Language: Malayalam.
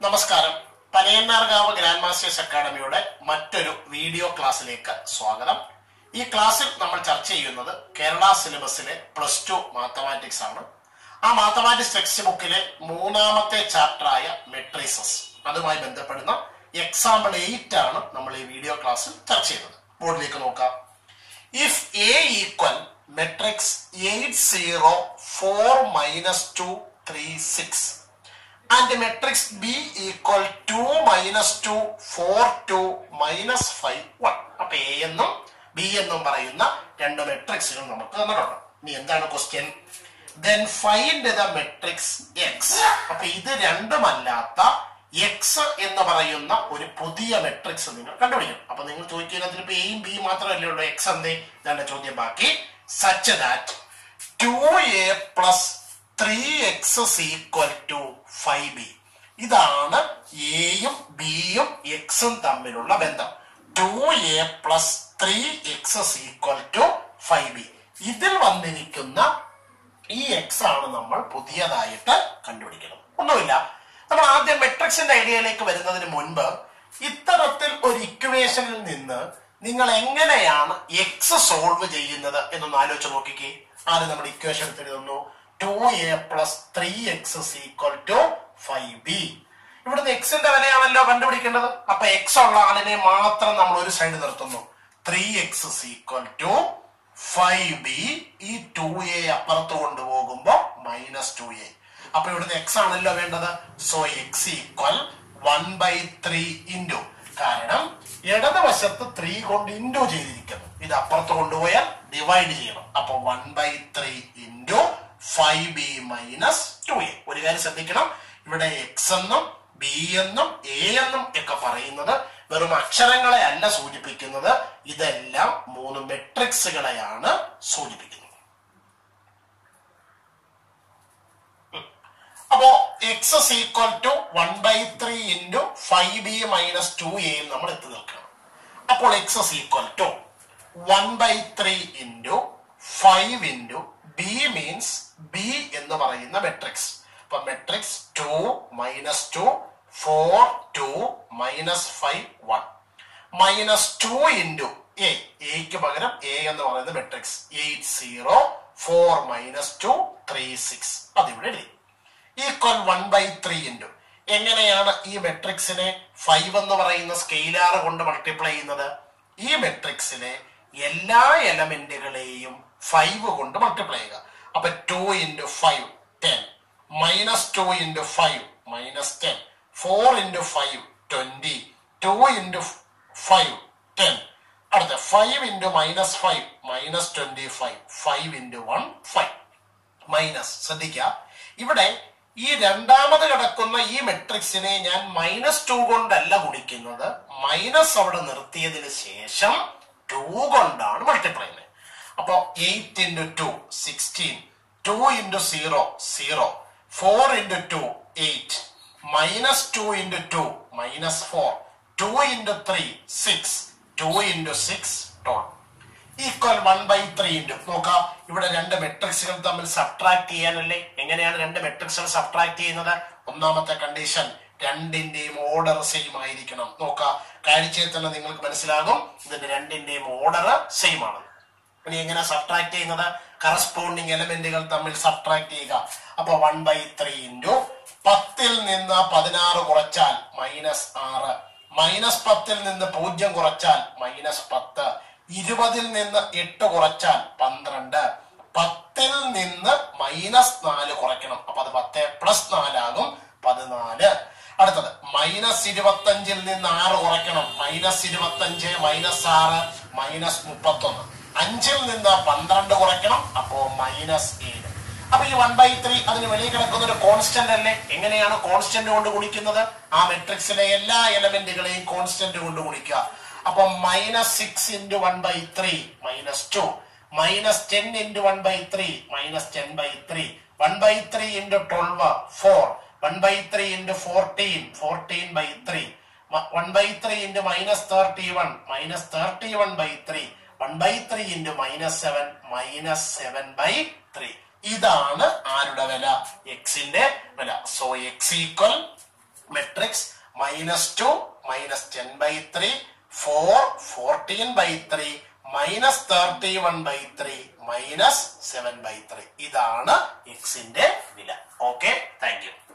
നമസ്കാരം പനയന്നാർകാവ് ഗ്രാൻഡ് മാസ്റ്റേഴ്സ് അക്കാഡമിയുടെ മറ്റൊരു വീഡിയോ ക്ലാസ്സിലേക്ക് സ്വാഗതം ഈ ക്ലാസ്സിൽ നമ്മൾ ചർച്ച ചെയ്യുന്നത് കേരള സിലബസിലെ പ്ലസ് ടു മാത്തമാറ്റിക്സ് ആണ് ആ മാത്തമാറ്റിക്സ് ടെക്സ്റ്റ് ബുക്കിലെ മൂന്നാമത്തെ ചാപ്റ്ററായ മെട്രിസസ് അതുമായി ബന്ധപ്പെടുന്ന എക്സാമ്പിൾ എയ്റ്റ് ആണ് നമ്മൾ ഈ വീഡിയോ ക്ലാസ്സിൽ ചർച്ച ചെയ്യുന്നത് ബോർഡിലേക്ക് നോക്കാം if A equal matrix eight zero four minus two three six and matrix B equal to minus two four two minus five one അപ്പൊ എ എന്നും ബി എന്നും പറയുന്ന രണ്ട് മെട്രിക്സുകൾ നമുക്ക് തന്നിട്ടുണ്ട് ഇനി എന്താണ് question then find the matrix X അപ്പൊ ഇത് രണ്ടുമല്ലാത്ത എക്സ് എന്ന് പറയുന്ന ഒരു പുതിയ മെട്രിക്സ് നിങ്ങൾ കണ്ടുപിടിക്കണം അപ്പൊ നിങ്ങൾ ചോദിക്കുന്നത് ഇപ്പൊ എയും ബിയും മാത്രമല്ലേ ഉള്ളൂ എക്സ് എന്തേ ഇതാണ് ചോദ്യം ബാക്കി such that two A plus three X equal to five B ഇതാണ് എയും ബിയും എക്സും തമ്മിലുള്ള ബന്ധം two A plus three X equal to five B ഇതിൽ വന്നിരിക്കുന്ന ഈ എക്സ് ആണ് നമ്മൾ പുതിയതായിട്ട് കണ്ടുപിടിക്കുന്നത് ഒന്നുമില്ല നമ്മൾ ആദ്യം മെട്രിക്സിന്റെ ഐഡിയയിലേക്ക് വരുന്നതിന് മുൻപ് ഇത്തരത്തിൽ ഒരു ഇക്വേഷനിൽ നിന്ന് നിങ്ങൾ എങ്ങനെയാണ് എക്സ് സോൾവ് ചെയ്യുന്നത് എന്നൊന്ന് ആലോചിച്ച് നോക്കിക്കേ ആദ്യം നമ്മൾ ഇക്വേഷൻ എടുത്തെഴുതുന്നു two A plus three X equal to five B ഇവിടുന്ന് എക്സിന്റെ വിലയാണല്ലോ കണ്ടുപിടിക്കേണ്ടത് അപ്പൊ എക്സ് ഉള്ള ആളിനെ മാത്രം നമ്മൾ ഒരു സൈഡ് നിർത്തുന്നു three X equal to five B ഈ ടു എ അപ്പുറത്ത് കൊണ്ടുപോകുമ്പോ മൈനസ് ടു എ അപ്പൊ ഇവിടുന്ന് എക്സ് ആണല്ലോ വേണ്ടത് so X equal one by three into കാരണം ഇടതുവശത്ത് ത്രീ കൊണ്ട് ഇൻറ്റു ചെയ്തിരിക്കുന്നു ഇത് അപ്പുറത്ത് കൊണ്ടുപോയാൽ ഡിവൈഡ് ചെയ്യണം അപ്പൊ one by three into five B minus two A ഒരു കാര്യം ശ്രദ്ധിക്കണം ഇവിടെ എക്സ് എന്നും ബി എന്നും എ എന്നും ഒക്കെ പറയുന്നത് വെറും അക്ഷരങ്ങളെ അല്ല സൂചിപ്പിക്കുന്നത് ഇതെല്ലാം മൂന്ന് മെട്രിക്സുകളെയാണ് സൂചിപ്പിക്കുന്നത് അപ്പോ X equal to one by three into five B minus two എയും നമ്മൾ എത്തി നിൽക്കണം അപ്പോൾ X equal to one by three into five into B means B എന്ന് പറയുന്ന മെട്രിക്സ് അപ്പൊ matrix two minus two four two minus five one minus two into A എക്ക് പകരം എ എന്ന് പറയുന്ന matrix eight zero four minus two three six അതിവിടെ എഴുതി equal one by three into എങ്ങനെയാണ് ഈ മെട്രിക്സിനെ ഫൈവ് എന്ന് പറയുന്ന സ്കെയിലാർ കൊണ്ട് മൾട്ടിപ്ലൈ ചെയ്യുന്നത് ഈ മെട്രിക്സിലെ എല്ലാ എലമെന്റുകളെയും ഫൈവ് കൊണ്ട് മൾട്ടിപ്ലൈ ചെയ്യുക അപ്പൊ two into five ten minus two into five minus ten four into five twenty two into five ten അടുത്ത five into minus five minus twenty five five into one five minus ശ്രദ്ധിക്കുക ഇവിടെ ഈ രണ്ടാമത് കിടക്കുന്ന ഈ മെട്രിക്സിനെ ഞാൻ മൈനസ് ടു കൊണ്ടല്ല ഗുണിക്കുന്നത് മൈനസ് അവിടെ നിർത്തിയതിന് ശേഷം ടു കൊണ്ടാണ് മൾട്ടിപ്ലൈ ചെയ്യുന്നത് അപ്പോ eight into two sixteen two into zero zero four into two eight minus two into two minus four two into three six two into six twelve equal one by three into നോക്കാം ഇവിടെ രണ്ട് മെട്രിക്സുകൾ തമ്മിൽ സബ്ട്രാക്ട് ചെയ്യാനല്ലേ എങ്ങനെയാണ് രണ്ട് മെട്രിക്സുകൾ സബ്ട്രാക്ട് ചെയ്യുന്നത് ഒന്നാമത്തെ കണ്ടീഷൻ രണ്ടിന്റെയും ഓർഡർ സെയിം ആയിരിക്കണം നോക്കാം കാഴ്ചയിൽ തന്നെ നിങ്ങൾക്ക് മനസ്സിലാകും ഇതിന്റെ രണ്ടിന്റെയും ഓർഡർ സെയിം ആണ് ഇനി എങ്ങനെ സബ്ട്രാക്ട് ചെയ്യുന്നത് കറസ്പോണ്ടിങ് എലമെന്റുകൾ തമ്മിൽ സബ്ട്രാക്ട് ചെയ്യുക അപ്പൊ വൺ ബൈ ത്രീ ഇൻറ്റു പത്തിൽ നിന്ന് പതിനാറ് കുറച്ചാൽ മൈനസ് ആറ് മൈനസ് പത്തിൽ നിന്ന് പൂജ്യം കുറച്ചാൽ മൈനസ് പത്ത് ഇരുപതിൽ നിന്ന് എട്ട് കുറച്ചാൽ പന്ത്രണ്ട് പത്തിൽ നിന്ന് മൈനസ് നാല് കുറയ്ക്കണം അപ്പൊ അത് പത്ത് പ്ലസ് നാലാകും പതിനാല് അടുത്തത് മൈനസ് ഇരുപത്തഞ്ചിൽ നിന്ന് ആറ് കുറയ്ക്കണം മൈനസ് ഇരുപത്തഞ്ച് മൈനസ് ആറ് മൈനസ് മുപ്പത്തൊന്ന് അഞ്ചിൽ നിന്ന് പന്ത്രണ്ട് കുറയ്ക്കണം അപ്പോ മൈനസ് ഏഴ് അപ്പൊ ഈ വൺ ബൈ ത്രീ അതിന് വെളിയിൽ കിടക്കുന്ന ഒരു കോൺസ്റ്റന്റ് അല്ലേ എങ്ങനെയാണ് കോൺസ്റ്റന്റ് കൊണ്ട് ഗുണിക്കുന്നത് ആ മെട്രിക്സിലെ എല്ലാ എലമെന്റുകളെയും കോൺസ്റ്റന്റ് കൊണ്ട് ഗുണിക്കുക അപ്പൊ minus six into one by three minus two minus ten into one by three minus ten by three one by three into twelve four one by three into fourteen fourteen by three one by three into minus thirty one minus thirty one by three one by three into minus seven minus seven by three ഇതാണ് ആരുടെ വില എക്സിന്റെ വില so X equal metric matrix minus two minus ten by three four fourteen by three minus thirty one by three minus seven by three ഇതാണ് എക്സിന്റെ വില ഓക്കെ താങ്ക് യു